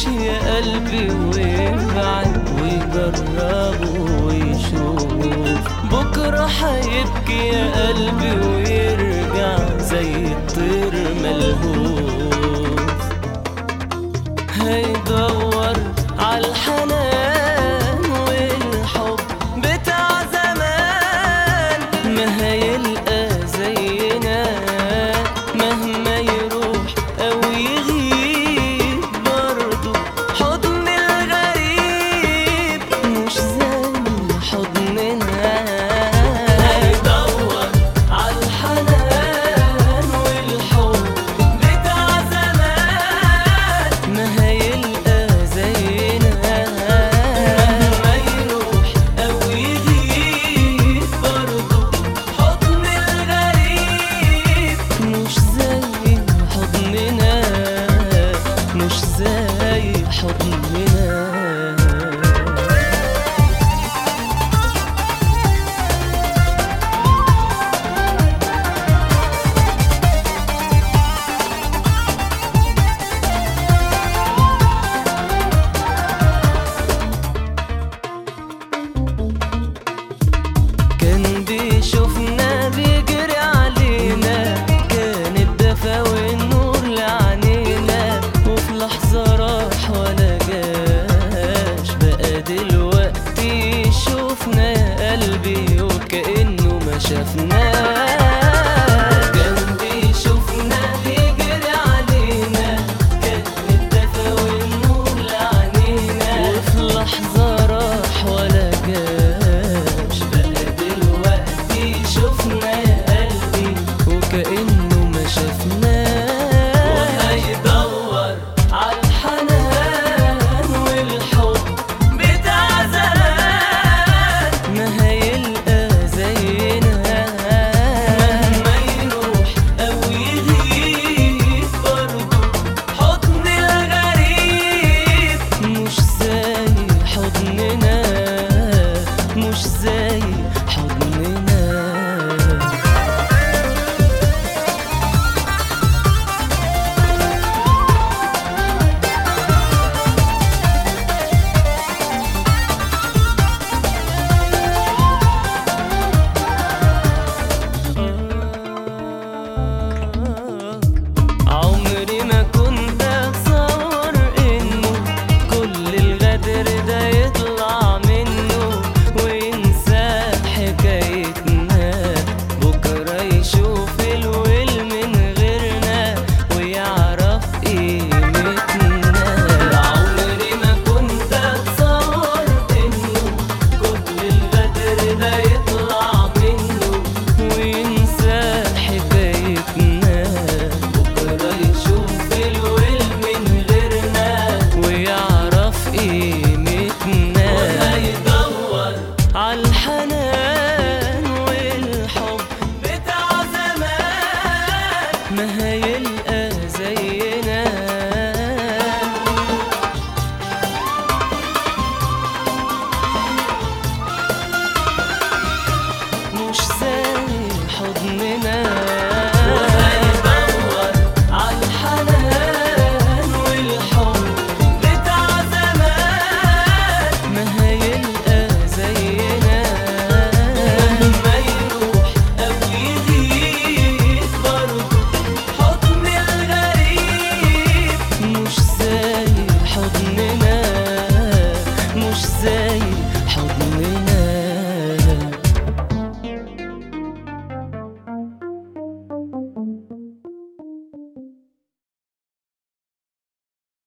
يا قلبي ويبعد ويجرب ويشوف بكرة هيبكي يا قلبي ويرجع زي الطير ملهوف هيدور عالحنان والحب بتاع زمان ما هيلقى زينا مهما يروح او يغيب برضه حضن الغريب مش زي حضننا هيدور عالحنان والحب بتاع زمان ما هيلقى زينا مهما يروح او يغيب برضه حضن الغريب مش زي حضننا مش زي حضننا كان بيشوفنا بيجري علينا كان الدفا والنور لعنينا وفي لحظة راح ولا جاش بقى دلوقتي شوفنا يا قلبي وكأنه ما شافنا